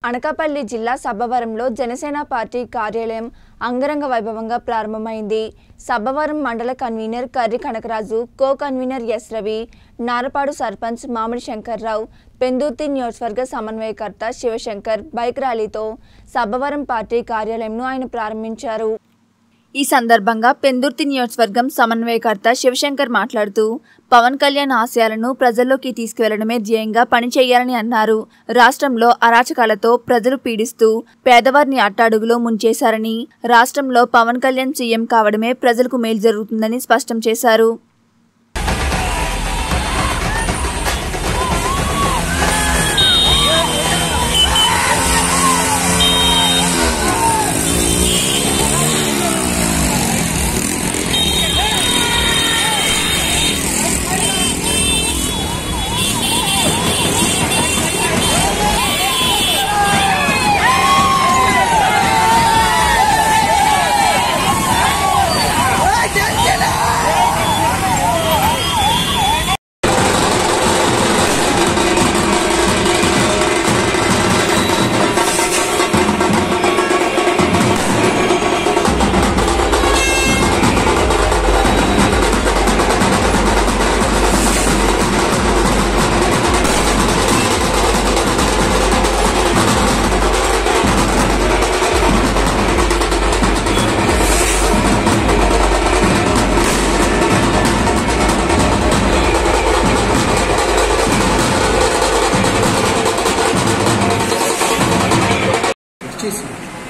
అనకాపల్లి జిల్లా సబ్బవరంలో జనసేన పార్టీ కార్యాలయం అంగరంగ వైభవంగా ప్రారంభమైంది సబ్బవరం మండల convener Karri Kanakaraju co convener S Ravi Narapadu sarpanch Mamidi Shankar Rao Pendurthi నియోజకవర్గ సమన్వయకర్త శివశంకర్ బైక్ ర్యాలీతో సబ్బవరం పార్టీ కార్యాలయంను ఆయన ప్రారంభించారు ఈ సందర్భంగా పెందుర్తి నియోజకవర్గం సమన్వయకర్త శివశంకర్ మాట్లాడుతూ పవన్ కళ్యాణ్ ఆశయాలను ప్రజల్లోకి తీసుకువెళ్లడమే ధ్యేయంగా పనిచేయాలని అన్నారు రాష్ట్రంలో అరాచకాలతో ప్రజలు పీడిస్తూ పేదవారిని అట్టాడుగులో ముంచేశారని రాష్ట్రంలో పవన్ కళ్యాణ్ సీఎం కావడమే ప్రజలకు మేలు జరుగుతుందని స్పష్టం చేశారు చేసి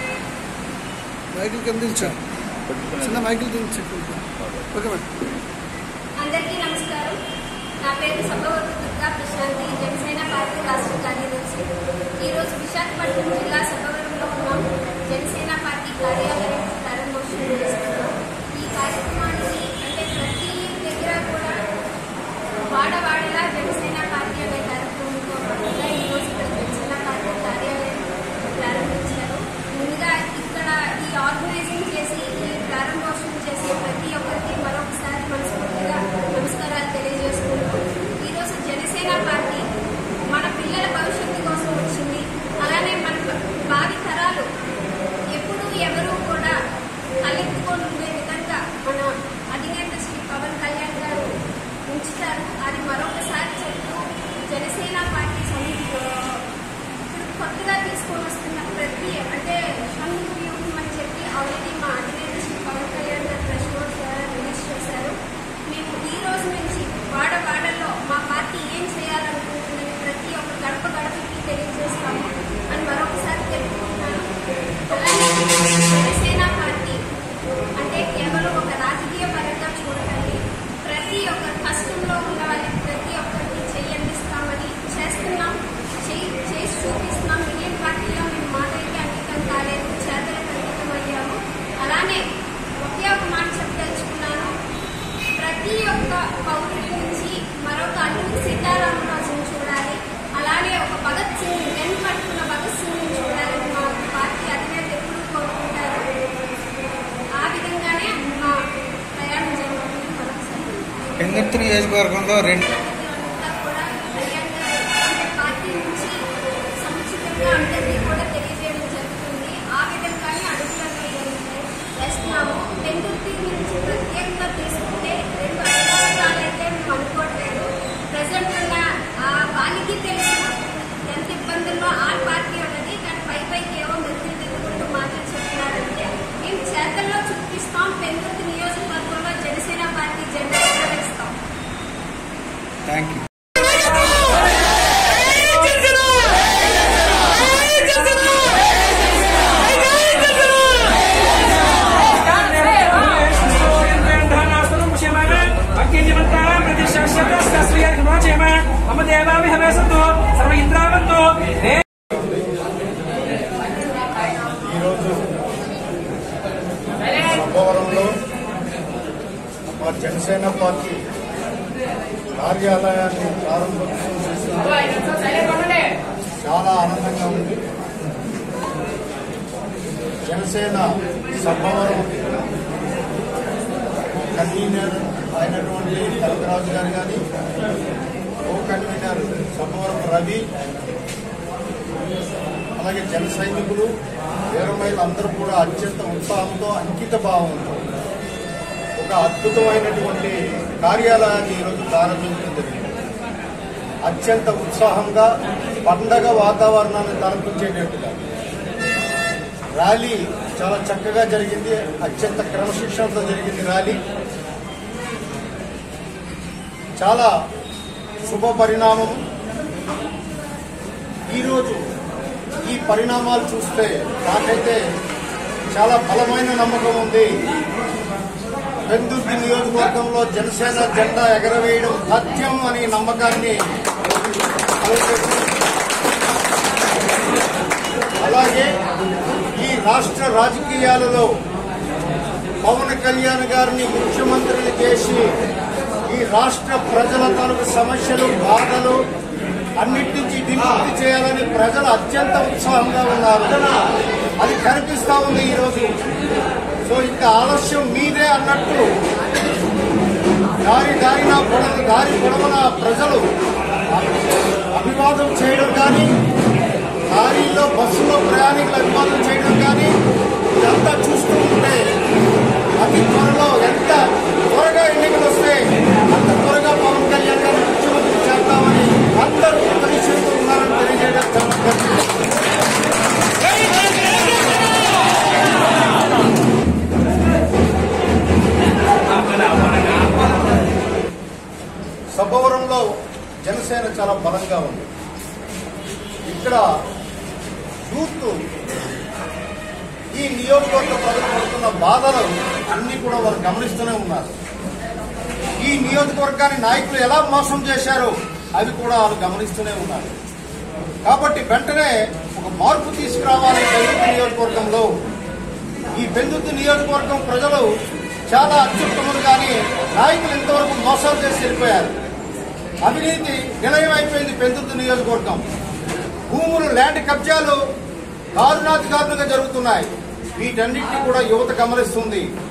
మైకిల్ కింద దించా చిన్న మైకిల్ దించు ఓకే మేడం అందరికీ నమస్కారం నా పేరు సభవతి దుర్గా ప్రశాంతి జనసేన పార్టీ రాష్ట్ర కార్యదర్శి ఈరోజు విశాఖపట్నం జిల్లా సభవరంలో ఉన్నాం జనసేన పార్టీ కార్యాలయం ప్రారంభోత్సవం చేస్తున్నాం ఈ కార్యక్రమానికి అంటే ప్రతి దగ్గర కూడా వాడవాడలా జనసేన పార్టీ అనే కార్యక్రమంతో పాటుగా ఈరోజు ఇక్కడ జనసేన పార్టీ కార్యాలయం ప్రారంభించారు ముందుగా ఇక్కడ ఈ ఆర్గనైజింగ్ చేసి ఈ ప్రారంభోత్సవం చేసే ప్రతి ఒక్కరికి మరొకసారి మనస్ఫూర్తిగా నమస్కారాలు తెలియజేసుకుంటూ ఈరోజు జనసేన పార్టీ మన పిల్లల భవిష్యత్తు కోసం వచ్చింది అలానే మన భావి తరాలు ఎప్పుడూ ఎవరు కూడా తలెత్తుకొని ఉండే విధంగా మన అధినేత శ్రీ పవన్ కళ్యాణ్ గారు ఉంచుతారు అది మరొకసారి చెప్తూ జనసేన పార్టీ సమి- ఇప్పుడు కొత్తగా తీసుకొని వస్తున్న ప్రతి అంటే షణ్ముఖ వ్యూహం అని చెప్పి ఆల్రెడీ మా అధినేత శ్రీ పవన్ కళ్యాణ్ గారు ప్రెస్ నోట్ ద్వారా రిలీజ్ చేశారు మేము ఈ రోజు నుంచి వాడ వాడల్లో మా పార్టీ ఏం చేయాలనుకుంటుందని ప్రతి ఒక్క గడప గడపకి తెలియజేస్తాము అని మరొకసారి తెలుపుకుంటున్నాను అలానే జనసేన పార్టీ అంటే కేవలం ఒక రాజకీయ పరంగా చూడకండి ప్రతి ఒక్క కష్టంలో ఉన్న వాళ్ళకి ప్రతి ఒక్కరికి చెయ్యందిస్తామని చేస్తున్నాం చేయి చేసి చూపిస్తున్నాం ఇండియన్ పార్టీలో మేము మాటలకి అంకితం కాలేదు చేతలకు అంకితం అయ్యాము అలానే ఒకే ఒక మాట చెప్పదలుచుకున్నాను ప్రతి ఒక్క పౌరుడి నుంచి మరొక అల్లు సీతారామరాజును చూడాలి అలానే ఒక భగత్ సింగ్ వెన్ పట్టుకున్న భగత్ సింగ్ చూడాలని మా పార్టీ అధినేత ఎప్పుడు కోరుకుంటారు ఆ విధంగానే మా ప్రయాణం జరుగుతుంది మరొకసారి పెందుర్తి నియోజకవర్గంలో రెండు అంతా కూడా కళ్యాణ్ గారు అంటే పార్టీ నుంచి సముచితంగా అందరికీ కూడా తెలియజేయడం జరుగుతుంది ఆ విధంగానే అడుగులలో జరుగుతాయి వేస్తున్నాము పెందుర్తి నుంచి ప్రత్యేకంగా తీసుకుంటే రెండు అధికారాలు అయితే మేము అనుకోవట్లేదు ప్రజెంట్ ఉన్న ఆ వాళ్ళకి తెలుసు ఎంత ఇబ్బందుల్లో ఆ పార్టీ ఉన్నది కానీ పై పైకి ఏవో మెత్తులు దిద్దుకుంటూ మాటలు చెప్తున్నారంటే మేము చేతల్లో చూపిస్తాం పెందుర్తి నియోజకవర్గంలో జనసేన పార్టీ జెండా ఎగరవేస్తాం థ్యాంక్ యూ మమ దేవామి హవేసంతో సర్వ ఇంద్రావంతో ఈరోజు సభవరంలో మా జనసేన పార్టీ కార్యాలయాన్ని ప్రారంభోత్సవం చేసిన చాలా ఆనందంగా ఉంది జనసేన సభవరం కన్వీనర్ అయినటువంటి కనకరాజు గారు కానీ కో కన్వీనర్ సభవరం రవి అలాగే జన సైనికులు వీరమహిళలు అందరూ కూడా అత్యంత ఉత్సాహంతో అంకిత భావంతో ఒక అద్భుతమైనటువంటి కార్యాలయాన్ని ఈరోజు ప్రారంభించడం జరిగింది అత్యంత ఉత్సాహంగా పండగ వాతావరణాన్ని తలపించేటట్టుగా ర్యాలీ చాలా చక్కగా జరిగింది అత్యంత క్రమశిక్షణతో జరిగింది ర్యాలీ చాలా శుభ పరిణామం ఈరోజు ఈ పరిణామాలు చూస్తే నాకైతే చాలా బలమైన నమ్మకం ఉంది పెందుర్తి నియోజకవర్గంలో జనసేన జెండా ఎగరవేయడం సత్యం అనే నమ్మకాన్ని అలాగే ఈ రాష్ట్ర రాజకీయాలలో పవన్ కళ్యాణ్ గారిని ముఖ్యమంత్రిని చేసి ఈ రాష్ట్ర ప్రజల తాలూకు సమస్యలు బాధలు అన్నిటి నుంచి విముక్తి చేయాలని ప్రజలు అత్యంత ఉత్సాహంగా ఉన్నారు అది కనిపిస్తా ఉంది ఈరోజు సో ఇంకా ఆలస్యం మీదే అన్నట్టు దారి దారిన పొడవ దారి పొడవున ప్రజలు అభివాదం చేయడం కానీ లారీలో బస్సులో ప్రయాణికులు అభివాదం చేయడం కానీ ఇదంతా చూస్తూ ఉంటే అతి త్వరలో ఎంత త్వరగా ఎన్నికలు వస్తే అంత త్వరగా పవన్ కళ్యాణ్ గారిని ముఖ్యమంత్రి చేద్దామని అందరూ ప్రతిష్ఠిస్తూ ఉన్నారని తెలియజేయడం చాలా గర్వం. సభవరంలో జనసేన చాలా బలంగా ఉంది ఇక్కడ యూత్ ఈ నియోజకవర్గ ప్రజలు పడుతున్న బాధలు అన్ని కూడా వారు గమనిస్తూనే ఉన్నారు ఈ నియోజకవర్గాన్ని నాయకులు ఎలా మోసం చేశారో అవి కూడా వారు గమనిస్తూనే ఉన్నారు కాబట్టి వెంటనే ఒక మార్పు తీసుకురావాలి పెందుర్తి నియోజకవర్గంలో ఈ పెందుర్తి నియోజకవర్గం ప్రజలు చాలా అత్యుత్తములు కానీ నాయకులు ఇంతవరకు మోసాలు చేసి వెళ్ళిపోయారు అవినీతి నిలయం అయిపోయింది పెందుర్తి నియోజకవర్గం భూములు ల్యాండ్ కబ్జాలు దారుణాతి దారుణంగా జరుగుతున్నాయి వీటన్నిటిని కూడా యువత గమనిస్తుంది